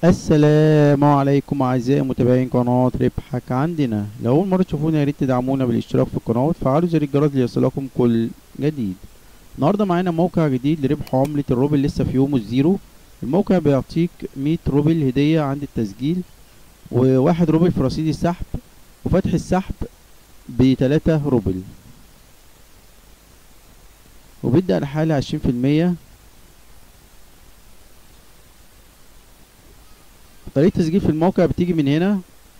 السلام عليكم اعزائي متابعين قناة ربحك عندنا لو اول مرة تشوفونا يا ريت تدعمونا بالاشتراك في القناة وتفعلوا زر الجرس ليصلكم كل جديد النهاردة معانا موقع جديد لربح عملة الروبل لسه في يومه الزيرو الموقع بيعطيك 100 روبل هدية عند التسجيل وواحد روبل في رصيد السحب وفتح السحب بتلاتة روبل وبيبدأ الحالة عشرين في المية طريقة تسجيل في الموقع بتيجي من هنا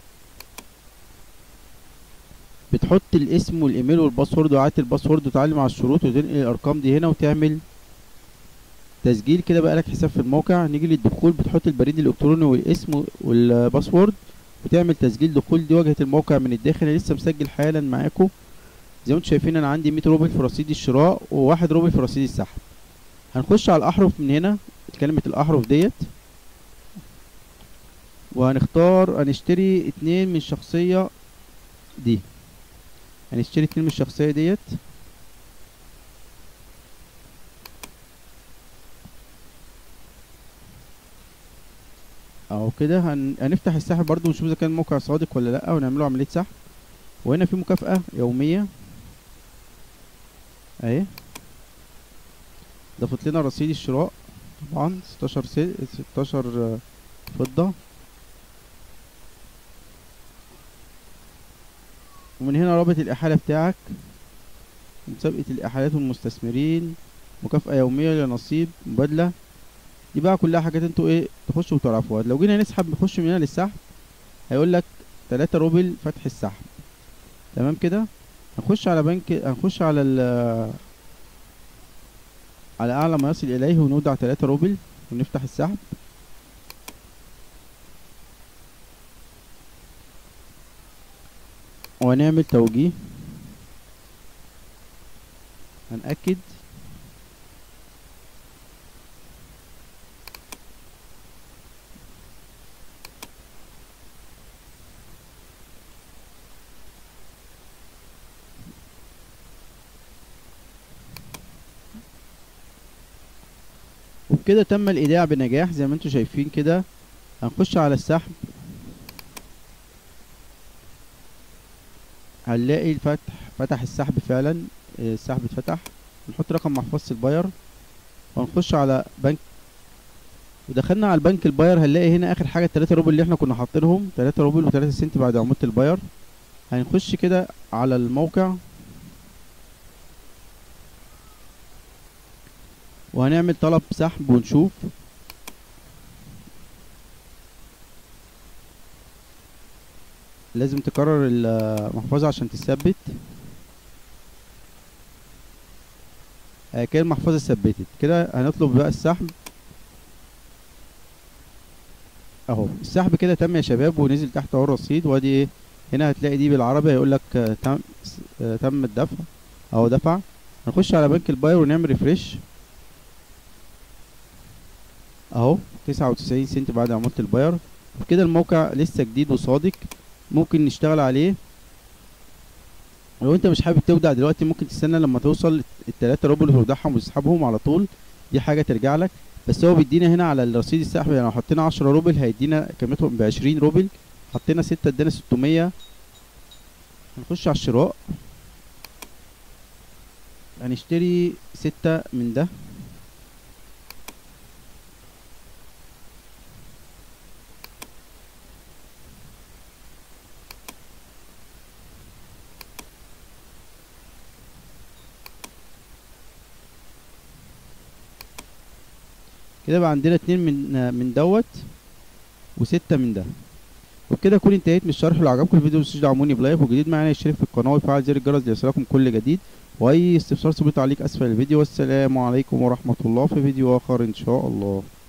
بتحط الاسم والايميل والباسورد وعادة الباسورد وتعلم على الشروط وتنقل الارقام دي هنا وتعمل تسجيل كده بقى لك حساب في الموقع نيجي للدخول بتحط البريد الالكتروني والاسم والباسورد وتعمل تسجيل دخول دي واجهة الموقع من الداخل انا لسه مسجل حالا معاكم زي ما انتم شايفين انا عندي 100 روبل في رصيد الشراء وواحد روبل في رصيد السحب هنخش على الاحرف من هنا كلمة الاحرف ديت وهنختار هنشتري اتنين من الشخصية دي هنشتري اتنين من الشخصية ديت اهو كده هن... هنفتح السحب برضو ونشوف اذا كان الموقع صادق ولا لا ونعمله عملية سحب وهنا في مكافأة يومية اهي ضافت لنا رصيد الشراء طبعا ستاشر سي... ستاشر فضة ومن هنا رابط الإحالة بتاعك مسابقة الإحالات والمستثمرين مكافأة يومية لنصيب مبادلة دي بقى كلها حاجات انتوا ايه تخشوا وتعرفوها لو جينا نسحب نخش من هنا للسحب هيقول لك تلاتة روبل فتح السحب تمام كده هنخش على بنك هنخش على ال على أعلى ما يصل إليه ونودع تلاتة روبل ونفتح السحب وهنعمل توجيه هنأكد وبكده تم الإيداع بنجاح زي ما انتم شايفين كده هنخش على السحب هنلاقي الفتح فتح السحب فعلا السحب اتفتح نحط رقم محفظة الباير ونخش على بنك ودخلنا على البنك الباير هنلاقي هنا اخر حاجة التلاتة روبل اللي احنا كنا حاطينهم تلاتة روبل وتلاتة سنت بعد عمولة الباير هنخش كده على الموقع وهنعمل طلب سحب ونشوف لازم تكرر المحفظة عشان تثبت آه كده المحفظة ثبتت كده هنطلب بقى السحب اهو السحب كده تم يا شباب ونزل تحت اهو الرصيد وادي ايه هنا هتلاقي دي بالعربي هيقول لك آه تم آه تم الدفع اهو دفع هنخش على بنك الباير ونعمل ريفريش اهو تسعة وتسعين سنت بعد عمولة الباير وكده الموقع لسه جديد وصادق ممكن نشتغل عليه لو انت مش حابب تودع دلوقتي ممكن تستنى لما توصل التلاتة روبل وتودعهم وتسحبهم على طول دي حاجة ترجع لك بس هو بيدينا هنا على الرصيد السحب يعني لو حطينا عشرة روبل هيدينا قيمتهم بعشرين روبل حطينا ستة ادانا ستمية هنخش على الشراء هنشتري ستة من ده كده بقى عندنا اتنين من من دوت وستة من ده وبكده اكون انتهيت من الشرح لو عجبكم الفيديو متنسوش تدعموني بلايك وجديد معانا يشترك في القناه ويفعل زر الجرس ليصلكم كل جديد واي استفسار سيبوا تعليق اسفل الفيديو والسلام عليكم ورحمه الله في فيديو اخر ان شاء الله